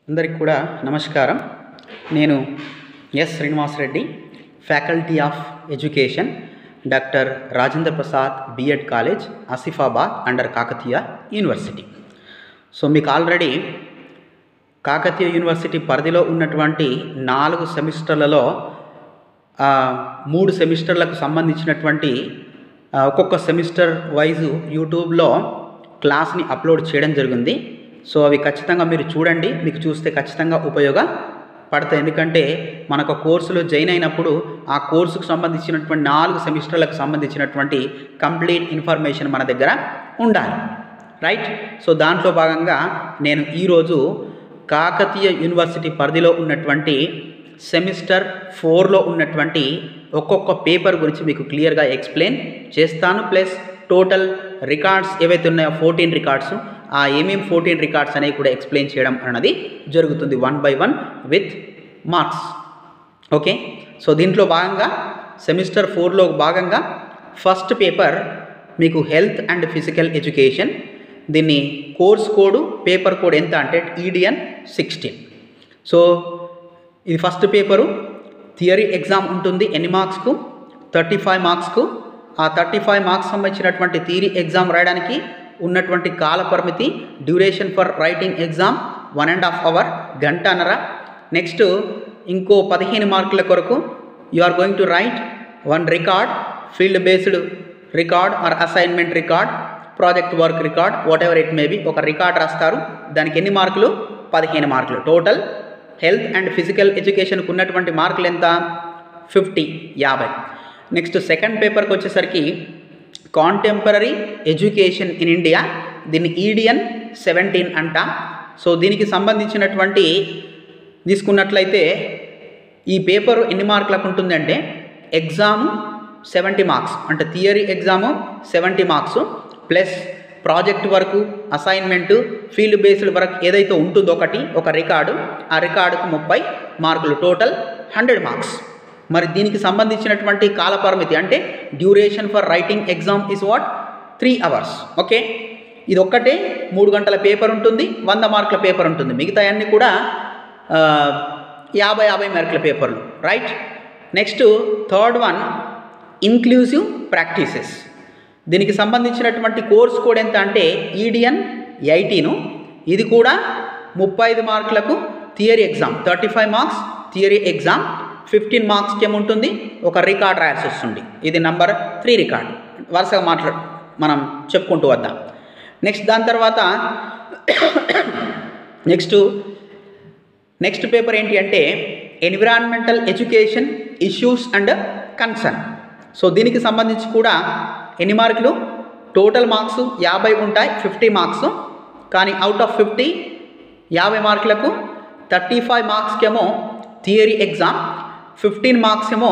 అందరికి కూడా నమస్కారం నేను S Srinivas Reddy faculty of education doctor Rajendra Prasad BEd college Asifabad under Kakatiya university so మీకు ఆల్రెడీ కాకతీయ యూనివర్సిటీ పరిధిలో ఉన్నటువంటి నాలుగు సెమిస్టర్లలో ఆ, మూడు సెమిస్టర్లకు సంబంధించినటువంటి ఆ, ఒక్కొక్క సెమిస్టర్ వైజు యూట్యూబ్లో క్లాస్ని అప్లోడ్ చేయడం జరిగింది సో అవి ఖచ్చితంగా మీరు చూడండి మీకు చూస్తే ఖచ్చితంగా ఉపయోగపడతాయి ఎందుకంటే మనకు కోర్సులో జాయిన్ అయినప్పుడు ఆ కోర్సుకు సంబంధించినటువంటి నాలుగు సెమిస్టర్లకు సంబంధించినటువంటి కంప్లీట్ ఇన్ఫర్మేషన్ మన దగ్గర ఉండాలి రైట్ సో దాంట్లో భాగంగా నేను ఈరోజు కాకతీయ యూనివర్సిటీ పరిధిలో ఉన్నటువంటి సెమిస్టర్ ఫోర్లో ఉన్నటువంటి ఒక్కొక్క పేపర్ గురించి మీకు క్లియర్గా ఎక్స్ప్లెయిన్ చేస్తాను ప్లస్ టోటల్ రికార్డ్స్ ఏవైతే ఉన్నాయో ఫోర్టీన్ రికార్డ్స్ ఆ ఏమేమి ఫోర్టీన్ రికార్డ్స్ అనేవి కూడా ఎక్స్ప్లెయిన్ చేయడం అన్నది జరుగుతుంది one by one with marks okay so దీంట్లో భాగంగా సెమిస్టర్ ఫోర్లో భాగంగా ఫస్ట్ పేపర్ మీకు హెల్త్ అండ్ ఫిజికల్ ఎడ్యుకేషన్ దీన్ని కోర్స్ కోడ్ పేపర్ కోడ్ ఎంత అంటే ఈడిఎన్ సిక్స్టీన్ సో ఇది ఫస్ట్ పేపరు థియరీ ఎగ్జామ్ ఉంటుంది ఎన్ని మార్క్స్కు థర్టీ ఫైవ్ మార్క్స్కు ఆ థర్టీ ఫైవ్ మార్క్స్ సంబంధించినటువంటి థియరీ ఎగ్జామ్ రాయడానికి ఉన్నటువంటి కాల పరిమితి duration for writing exam one and half hour గంటన్నర నెక్స్ట్ ఇంకో పదిహేను మార్కుల కొరకు you are going to write one record field based record or assignment record project work record whatever it may be ఒక రికార్డ్ రాస్తారు దానికి ఎన్ని మార్కులు పదిహేను మార్కులు టోటల్ హెల్త్ అండ్ ఫిజికల్ ఎడ్యుకేషన్కి ఉన్నటువంటి మార్కులు ఎంత ఫిఫ్టీ యాభై నెక్స్ట్ సెకండ్ పేపర్కి వచ్చేసరికి కాంటెంపరీ ఎడ్యుకేషన్ ఇన్ ఇండియా దీన్ని ఈడియన్ సెవెంటీన్ అంట సో దీనికి సంబంధించినటువంటి తీసుకున్నట్లయితే ఈ పేపరు ఎన్ని మార్కులకు ఉంటుందంటే ఎగ్జాము సెవెంటీ మార్క్స్ అంటే theory exam seventy marks plus project work assignment field based work ఏదైతే ఉంటుందో ఒకటి ఒక రికార్డు ఆ రికార్డుకు ముప్పై మార్కులు టోటల్ హండ్రెడ్ మార్క్స్ మరి దీనికి సంబంధించినటువంటి కాల పరిమితి అంటే duration for writing exam is what three hours okay ఇది ఒక్కటే మూడు గంటల పేపర్ ఉంటుంది వంద మార్కుల పేపర్ ఉంటుంది మిగతా అన్నీ కూడా ఆ, యాభై యాభై మార్కుల పేపర్లు right next third one inclusive practices దీనికి సంబంధించినటువంటి కోర్స్ కోడ్ ఎంత అంటే ఈడిఎన్ ఎయిటీను ఇది కూడా ముప్పై ఐదు మార్కులకు theory exam thirty five marks theory exam fifteen మార్క్స్కి ఏముంటుంది ఒక రికార్డ్ రాయాల్సి వస్తుంది ఇది నంబర్ త్రీ రికార్డ్ వరుసగా మాట్లా మనం చెప్పుకుంటూ వద్దాం నెక్స్ట్ దాని తర్వాత నెక్స్ట్ నెక్స్ట్ పేపర్ ఏంటి అంటే environmental education issues and concern so దీనికి సంబంధించి కూడా ఎన్ని మార్కులు టోటల్ మార్క్స్ యాభై ఉంటాయి ఫిఫ్టీ మార్క్స్ కానీ అవుట్ ఆఫ్ ఫిఫ్టీ యాభై మార్కులకు థర్టీ ఫైవ్ మార్క్స్కేమో థియరీ ఎగ్జామ్ ఫిఫ్టీన్ మార్క్స్ ఏమో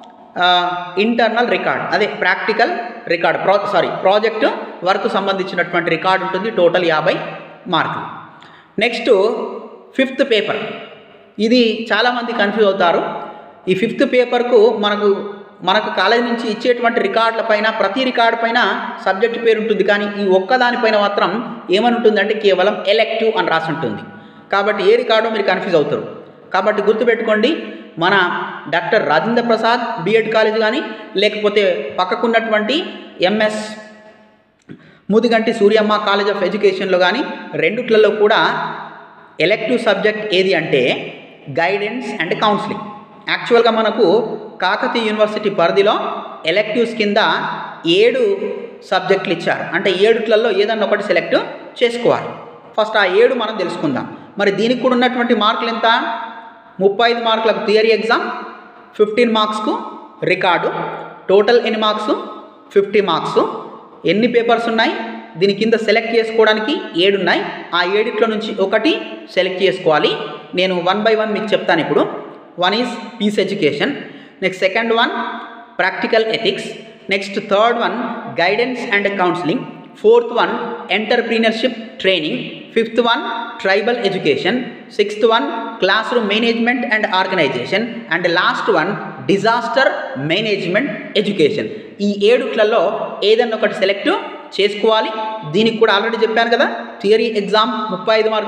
ఇంటర్నల్ రికార్డ్ అదే practical record pro sorry project work సంబంధించినటువంటి రికార్డ్ ఉంటుంది టోటల్ యాభై మార్కులు నెక్స్ట్ ఫిఫ్త్ పేపర్ ఇది చాలామంది కన్ఫ్యూజ్ అవుతారు ఈ ఫిఫ్త్ పేపర్కు మనకు మనకు కాలేజ్ నుంచి ఇచ్చేటువంటి రికార్డుల పైన ప్రతి రికార్డు పైన సబ్జెక్ట్ పేరు ఉంటుంది కానీ ఈ ఒక్కదానిపైన మాత్రం ఏమని ఉంటుందంటే కేవలం ఎలెక్టివ్ అని రాసి ఉంటుంది కాబట్టి ఏ రికార్డు మీరు కన్ఫ్యూజ్ అవుతారు కాబట్టి గుర్తుపెట్టుకోండి మన doctor Rajendra Prasad BEd college కానీ లేకపోతే పక్కకున్నటువంటి MS Mudiganti Suryamma college of ఎడ్యుకేషన్లో కానీ రెండిట్లలో కూడా ఎలెక్టివ్ సబ్జెక్ట్ ఏది అంటే గైడెన్స్ అండ్ కౌన్సిలింగ్ యాక్చువల్గా మనకు కాకతీయ యూనివర్సిటీ పరిధిలో ఎలెక్టివ్స్ కింద ఏడు సబ్జెక్టులు ఇచ్చారు అంటే ఏడుట్లలో ఏదన్నా ఒకటి సెలెక్ట్ చేసుకోవాలి ఫస్ట్ ఆ ఏడు మనం తెలుసుకుందాం మరి దీనికి కూడా ఉన్నటువంటి మార్కులు ఎంత ముప్పై ఐదు మార్కులకు థియరీ ఎగ్జామ్ ఫిఫ్టీన్ మార్క్స్కు రికార్డు టోటల్ ఎన్ని మార్క్స్ ఫిఫ్టీ మార్క్స్ ఎన్ని పేపర్స్ ఉన్నాయి దీని కింద సెలెక్ట్ చేసుకోవడానికి ఏడు ఉన్నాయి ఆ ఏడిట్లో నుంచి ఒకటి సెలెక్ట్ చేసుకోవాలి నేను వన్ బై వన్ మీకు చెప్తాను ఇప్పుడు one is peace education next second one practical ethics next third one guidance and counselling fourth one entrepreneurship training fifth one tribal education sixth one classroom management and organisation and last one disaster management education ఈ ఏడుట్లలో ఏదన్నా ఒకటి select చేసుకోవాలి దీనికి కూడా already చెప్పాను కదా theory exam ముప్పై ఐదు మార్కులు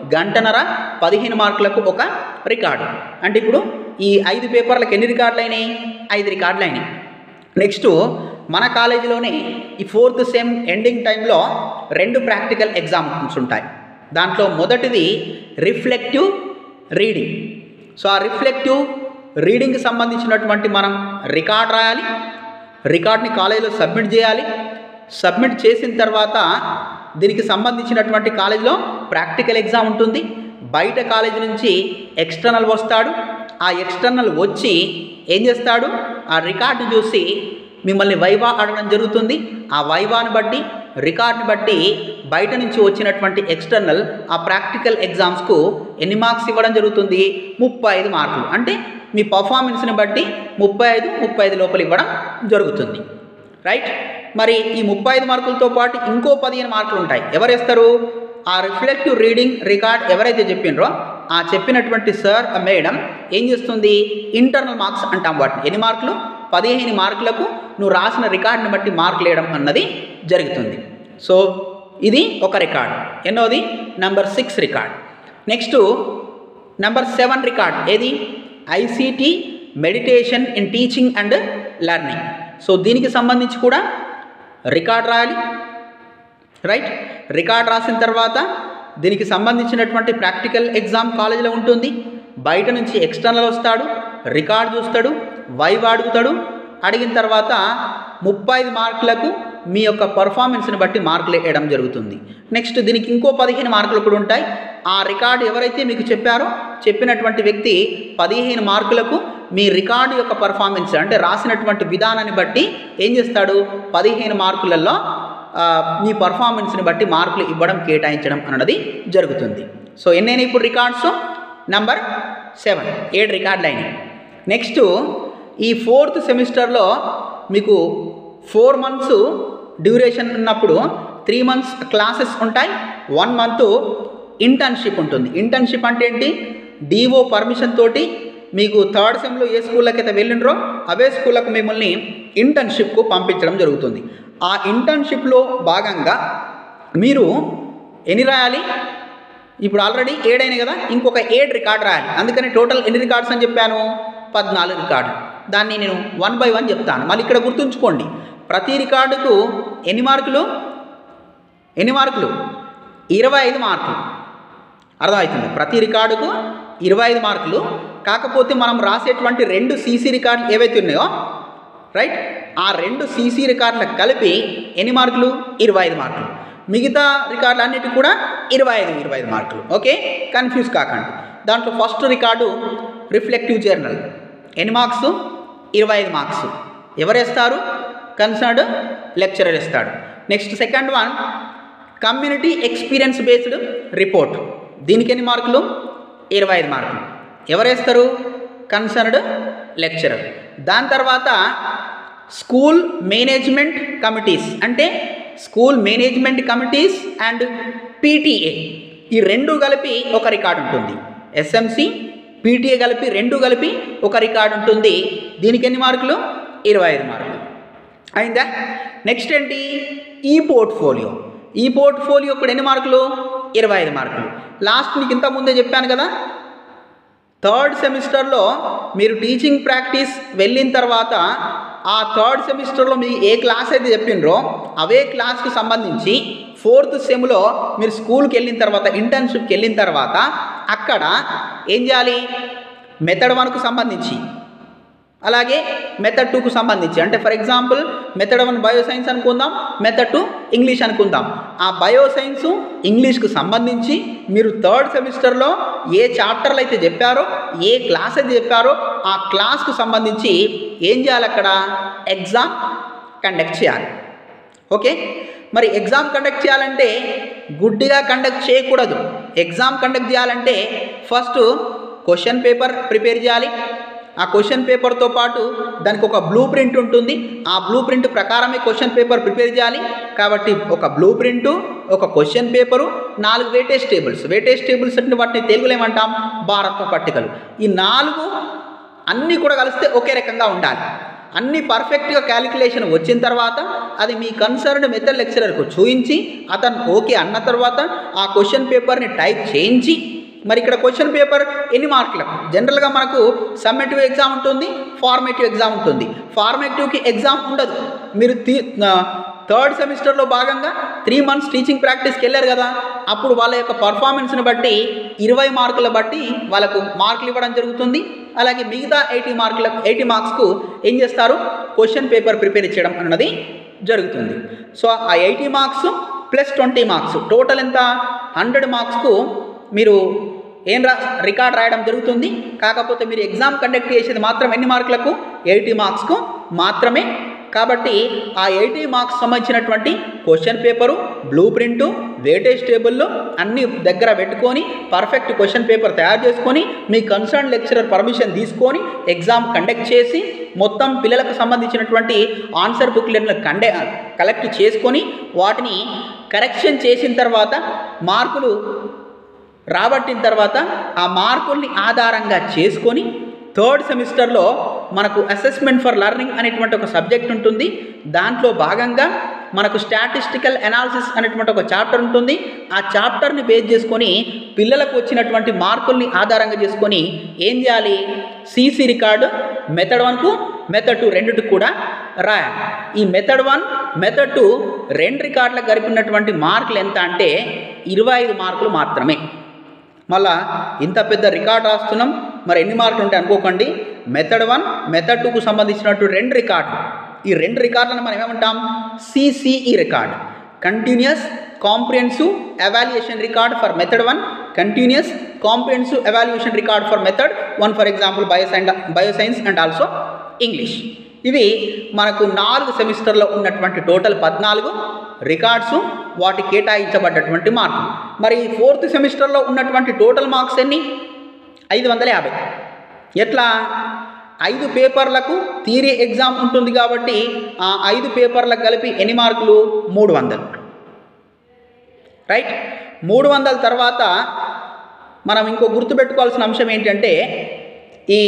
గంటన్నర పదిహేను మార్కులకు ఒక రికార్డు అంటే ఇప్పుడు ఈ ఐదు పేపర్లకు ఎన్ని రికార్డులు అయినాయి ఐదు రికార్డులు అయినాయి నెక్స్ట్ మన కాలేజీలోనే ఈ ఫోర్త్ సెమ్ ఎండింగ్ టైంలో రెండు ప్రాక్టికల్ ఎగ్జామ్స్ ఉంటాయి దాంట్లో మొదటిది రిఫ్లెక్టివ్ రీడింగ్ సో ఆ రిఫ్లెక్టివ్ రీడింగ్కి సంబంధించినటువంటి మనం రికార్డ్ రాయాలి రికార్డ్ని కాలేజీలో సబ్మిట్ చేయాలి సబ్మిట్ చేసిన తర్వాత దీనికి సంబంధించినటువంటి కాలేజీలో ప్రాక్టికల్ ఎగ్జామ్ ఉంటుంది బయట కాలేజీ నుంచి ఎక్స్టర్నల్ వస్తాడు ఆ ఎక్స్టర్నల్ వచ్చి ఏం చేస్తాడు ఆ రికార్డు చూసి మిమ్మల్ని వైవా అడగడం జరుగుతుంది ఆ వైవాని బట్టి రికార్డ్ని బట్టి బయట నుంచి వచ్చినటువంటి ఎక్స్టర్నల్ ఆ ప్రాక్టికల్ ఎగ్జామ్స్కు ఎన్ని మార్క్స్ ఇవ్వడం జరుగుతుంది ముప్పై ఐదు మార్కులు అంటే మీ పర్ఫార్మెన్స్ని బట్టి ముప్పై ఐదు ముప్పై ఐదు లోపల ఇవ్వడం జరుగుతుంది రైట్ మరి ఈ ముప్పై ఐదు మార్కులతో పాటు ఇంకో పదిహేను మార్కులు ఉంటాయి ఎవరు వేస్తారు ఆ రిఫ్లెక్టివ్ రీడింగ్ రికార్డ్ ఎవరైతే చెప్పినరో ఆ చెప్పినటువంటి సార్ ఆ మేడం ఏం చేస్తుంది ఇంటర్నల్ మార్క్స్ అంటాం వాటిని ఎన్ని మార్కులు పదిహేను మార్కులకు నువ్వు రాసిన రికార్డుని బట్టి మార్కులు వేయడం అన్నది జరుగుతుంది సో ఇది ఒక రికార్డ్ ఎన్నోది number six record next number seven record ఏది ICT meditation in teaching and learning so దీనికి సంబంధించి కూడా రికార్డ్ రాయాలి రైట్ రికార్డ్ రాసిన తర్వాత దీనికి సంబంధించినటువంటి ప్రాక్టికల్ ఎగ్జామ్ కాలేజీలో ఉంటుంది బయట నుంచి ఎక్స్టర్నల్ వస్తాడు రికార్డ్ చూస్తాడు వైవ్ అడుగుతాడు అడిగిన తర్వాత ముప్పై ఐదు మార్కులకు మీ యొక్క పర్ఫార్మెన్స్ని బట్టి మార్కులు వేయడం జరుగుతుంది నెక్స్ట్ దీనికి ఇంకో పదిహేను మార్కులు కూడా ఉంటాయి ఆ రికార్డు ఎవరైతే మీకు చెప్పారో చెప్పినటువంటి వ్యక్తి పదిహేను మార్కులకు మీ రికార్డు యొక్క పర్ఫార్మెన్స్ అంటే రాసినటువంటి విధానాన్ని బట్టి ఏం చేస్తాడు పదిహేను మార్కులలో ఆ, మీ పర్ఫార్మెన్స్ని బట్టి మార్కులు ఇవ్వడం కేటాయించడం అన్నది జరుగుతుంది సో ఎన్నైనా ఇప్పుడు రికార్డ్స్ నంబర్ సెవెన్ ఏడు రికార్డులు అయినాయి నెక్స్ట్ ఈ ఫోర్త్ సెమిస్టర్లో మీకు ఫోర్ మంత్స్ డ్యూరేషన్ ఉన్నప్పుడు త్రీ మంత్స్ క్లాసెస్ ఉంటాయి వన్ మంత్ ఇంటర్న్షిప్ ఉంటుంది ఇంటర్న్షిప్ అంటే ఏంటి డిఓ పర్మిషన్ తోటి మీకు థర్డ్ సెమ్లో ఏ స్కూళ్ళకి అయితే వెళ్ళినరో అవే స్కూళ్ళకు మిమ్మల్ని ఇంటర్న్షిప్కు పంపించడం జరుగుతుంది ఆ ఇంటర్న్షిప్లో భాగంగా మీరు ఎన్ని రాయాలి ఇప్పుడు ఆల్రెడీ ఏడైనాయి కదా ఇంకొక ఏడు రికార్డ్ రాయాలి అందుకని టోటల్ ఎన్ని రికార్డ్స్ అని చెప్పాను పద్నాలుగు రికార్డు దాన్ని నేను వన్ బై వన్ చెప్తాను మళ్ళీ ఇక్కడ గుర్తుంచుకోండి ప్రతి రికార్డుకు ఎన్ని మార్కులు ఎన్ని మార్కులు ఇరవై ఐదు మార్కులు అర్థమవుతుంది ప్రతి రికార్డుకు ఇరవై ఐదు మార్కులు కాకపోతే మనం రాసేటువంటి రెండు సీసీ రికార్డులు ఏవైతే ఉన్నాయో రైట్ ఆ రెండు సీసీ రికార్డులకు కలిపి ఎన్ని మార్కులు ఇరవై ఐదు మార్కులు మిగతా రికార్డులు అన్నిటికి కూడా ఇరవై ఐదు ఇరవై ఐదు మార్కులు ఓకే కన్ఫ్యూజ్ కాకండి దాంట్లో ఫస్ట్ రికార్డు రిఫ్లెక్టివ్ జర్నల్ ఎన్ని మార్క్స్ ఇరవై ఐదు మార్క్స్ ఎవరు ఇస్తారు కన్సర్డ్ లెక్చరర్ ఇస్తాడు next second one community experience based report దీనికి ఎన్ని మార్కులు ఇరవై ఐదు మార్కులు ఎవరు వేస్తారు కన్సర్న్డ్ లెక్చరర్ దాని తర్వాత స్కూల్ మేనేజ్మెంట్ కమిటీస్ అంటే school management committees and PTA ఈ రెండు కలిపి ఒక రికార్డు ఉంటుంది ఎస్ఎంసి పీటీఏ కలిపి రెండు కలిపి ఒక రికార్డు ఉంటుంది దీనికి ఎన్ని మార్కులు ఇరవై ఐదు మార్కులు అయిందా నెక్స్ట్ ఏంటి ఈ పోర్ట్ఫోలియో ఈ పోర్ట్ఫోలియో కూడా ఎన్ని మార్కులు ఇరవై ఐదు మార్కులు లాస్ట్ మీకు ఇంత ముందే చెప్పాను కదా థర్డ్ సెమిస్టర్లో మీరు టీచింగ్ ప్రాక్టీస్ వెళ్ళిన తర్వాత ఆ థర్డ్ సెమిస్టర్లో మీ ఏ క్లాస్ అయితే చెప్పిండ్రో అవే క్లాస్కి సంబంధించి ఫోర్త్ సెమ్లో మీరు స్కూల్కి వెళ్ళిన తర్వాత ఇంటర్న్షిప్కి వెళ్ళిన తర్వాత అక్కడ ఏం చేయాలి మెథడ్ వన్కు సంబంధించి అలాగే మెథడ్ టూకు సంబంధించి అంటే for example method one bio science అనుకుందాం మెథడ్ టూ ఇంగ్లీష్ అనుకుందాం ఆ బయో సైన్స్ ఇంగ్లీష్కు సంబంధించి మీరు థర్డ్ సెమిస్టర్లో ఏ చాప్టర్లు అయితే చెప్పారో ఏ క్లాస్ అయితే చెప్పారో ఆ క్లాస్కు సంబంధించి ఏం చేయాలి అక్కడ ఎగ్జామ్ కండక్ట్ చేయాలి ఓకే మరి ఎగ్జామ్ కండక్ట్ చేయాలంటే గుడ్డిగా కండక్ట్ చేయకూడదు ఎగ్జామ్ కండక్ట్ చేయాలంటే ఫస్ట్ క్వశ్చన్ పేపర్ ప్రిపేర్ చేయాలి ఆ క్వశ్చన్ పేపర్తో పాటు దానికి ఒక బ్లూ ప్రింట్ ఉంటుంది ఆ బ్లూ ప్రింట్ ప్రకారమే క్వశ్చన్ పేపర్ ప్రిపేర్ చేయాలి కాబట్టి ఒక బ్లూ ప్రింటు ఒక క్వశ్చన్ పేపరు నాలుగు వేటేజ్ టేబుల్స్ వేటేజ్ టేబుల్స్ అంటే వాటిని తెలుగులో ఏమంటాం భారత్వ పట్టికలు ఈ నాలుగు అన్నీ కూడా కలిస్తే ఒకే రకంగా ఉండాలి అన్ని పర్ఫెక్ట్గా క్యాలిక్యులేషన్ వచ్చిన తర్వాత అది మీ కన్సర్న్డ్ మెథడ్ లెక్చరర్కు చూపించి అతను ఓకే అన్న తర్వాత ఆ క్వశ్చన్ పేపర్ని టైప్ చేయించి మరి ఇక్కడ క్వశ్చన్ పేపర్ ఎన్ని మార్కులకు జనరల్గా మనకు సమ్మేటివ్ ఎగ్జామ్ ఉంటుంది ఫార్మేటివ్ ఎగ్జామ్ ఉంటుంది ఫార్మేటివ్కి ఎగ్జామ్ ఉండదు మీరు తీ థర్డ్ సెమిస్టర్లో భాగంగా త్రీ మంత్స్ టీచింగ్ ప్రాక్టీస్కి వెళ్ళారు కదా అప్పుడు వాళ్ళ యొక్క పర్ఫార్మెన్స్ని బట్టి ఇరవై మార్కుల బట్టి వాళ్ళకు మార్కులు ఇవ్వడం జరుగుతుంది అలాగే మిగతా ఎయిటీ మార్కుల ఎయిటీ మార్క్స్కు ఏం చేస్తారు క్వశ్చన్ పేపర్ ప్రిపేర్ చేయడం అన్నది జరుగుతుంది సో ఆ eighty marks plus twenty marks total ఎంత హండ్రెడ్ మార్క్స్కు మీరు ఏం రా రికార్డ్ రాయడం జరుగుతుంది కాకపోతే మీరు ఎగ్జామ్ కండక్ట్ చేసేది మాత్రం ఎన్ని మార్కులకు ఎయిటీ మార్క్స్కు మాత్రమే కాబట్టి ఆ ఎయిటీ మార్క్స్ సంబంధించినటువంటి question paper blueprint weightage టేబుల్లో అన్ని దగ్గర పెట్టుకొని పర్ఫెక్ట్ క్వశ్చన్ పేపర్ తయారు చేసుకొని మీ కన్సర్న్ లెక్చరర్ పర్మిషన్ తీసుకొని ఎగ్జామ్ కండక్ట్ చేసి మొత్తం పిల్లలకు సంబంధించినటువంటి ఆన్సర్ బుక్లెట్లను కండే కలెక్ట్ చేసుకొని వాటిని కరెక్షన్ చేసిన తర్వాత మార్కులు రాబట్టిన తర్వాత ఆ మార్కుల్ని ఆధారంగా చేసుకొని థర్డ్ సెమిస్టర్లో మనకు అసెస్మెంట్ ఫర్ లెర్నింగ్ అనేటువంటి ఒక సబ్జెక్ట్ ఉంటుంది దాంట్లో భాగంగా మనకు స్టాటిస్టికల్ అనాలిసిస్ అనేటువంటి ఒక చాప్టర్ ఉంటుంది ఆ చాప్టర్ని బేస్ చేసుకొని పిల్లలకు వచ్చినటువంటి మార్కుల్ని ఆధారంగా చేసుకొని ఏం చేయాలి సీసీ రికార్డు మెథడ్ వన్కు మెథడ్ టూ రెండుకు కూడా రాయాలి ఈ మెథడ్ వన్ మెథడ్ టూ రెండు రికార్డులకు గడిపినటువంటి మార్కులు ఎంత అంటే ఇరవై ఐదు మార్కులు మాత్రమే మళ్ళా ఇంత పెద్ద రికార్డ్ రాస్తున్నాం మరి ఎన్ని మార్కులు ఉంటాయి అనుకోకండి మెథడ్ వన్ మెథడ్ టూకు సంబంధించినట్టు రెండు రికార్డులు ఈ రెండు రికార్డులను మనం ఏమంటాం CCE record continuous comprehensive evaluation record for method one continuous comprehensive evaluation record for method one for example bioscience bioscience and also English ఇవి మనకు నాలుగు సెమిస్టర్లో ఉన్నటువంటి టోటల్ పద్నాలుగు రికార్డ్స్ వాటి కేటాయించబడ్డటువంటి మార్కులు మరి ఫోర్త్ సెమిస్టర్లో ఉన్నటువంటి టోటల్ మార్క్స్ ఎన్ని ఐదు వందల యాభై ఎట్లా ఐదు పేపర్లకు థియరీ ఎగ్జామ్ ఉంటుంది కాబట్టి ఆ ఐదు పేపర్లకు కలిపి ఎన్ని మార్కులు మూడు వందలు రైట్ మూడు వందల తర్వాత మనం ఇంకో గుర్తుపెట్టుకోవాల్సిన అంశం ఏంటంటే ఈ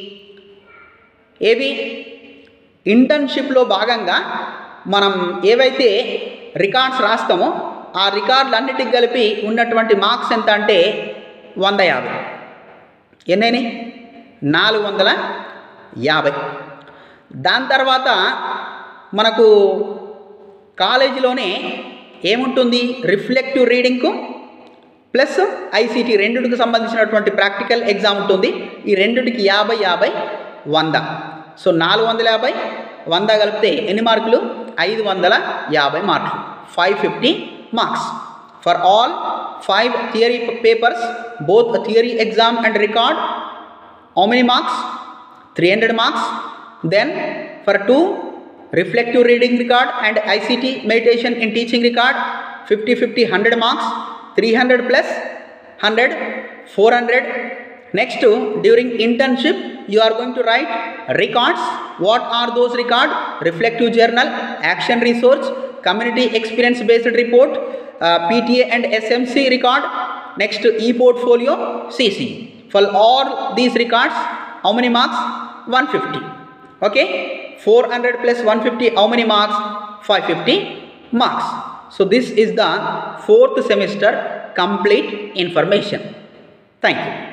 ఏవి ఇంటర్న్షిప్లో భాగంగా మనం ఏవైతే రికార్డ్స్ రాస్తామో ఆ రికార్డులన్నిటికి కలిపి ఉన్నటువంటి మార్క్స్ ఎంత అంటే వంద యాభై ఎన్నైనాయి నాలుగు వందల యాభై దాని తర్వాత మనకు కాలేజీలోనే ఏముంటుంది రిఫ్లెక్టివ్ రీడింగ్కు ప్లస్ ఐసీటీ రెండుకి సంబంధించినటువంటి ప్రాక్టికల్ ఎగ్జామ్ ఉంటుంది ఈ రెండుకి యాభై యాభై వంద సో నాలుగు వందల యాభై వంద కలిపితే ఎన్ని మార్కులు ఐదు వందల యాభై మార్కులు five fifty marks for all five theory papers both theory exam and record how many marks 300 marks then for two reflective reading record and ict meditation in teaching record 50 50 100 marks 300 plus 100 400 next during internship you are going to write records what are those record reflective journal action research community experience based report uh, pta and smc record next e-portfolio cc for all these records how many marks 150 okay 400 plus 150 how many marks 550 marks so this is the fourth semester complete information thank you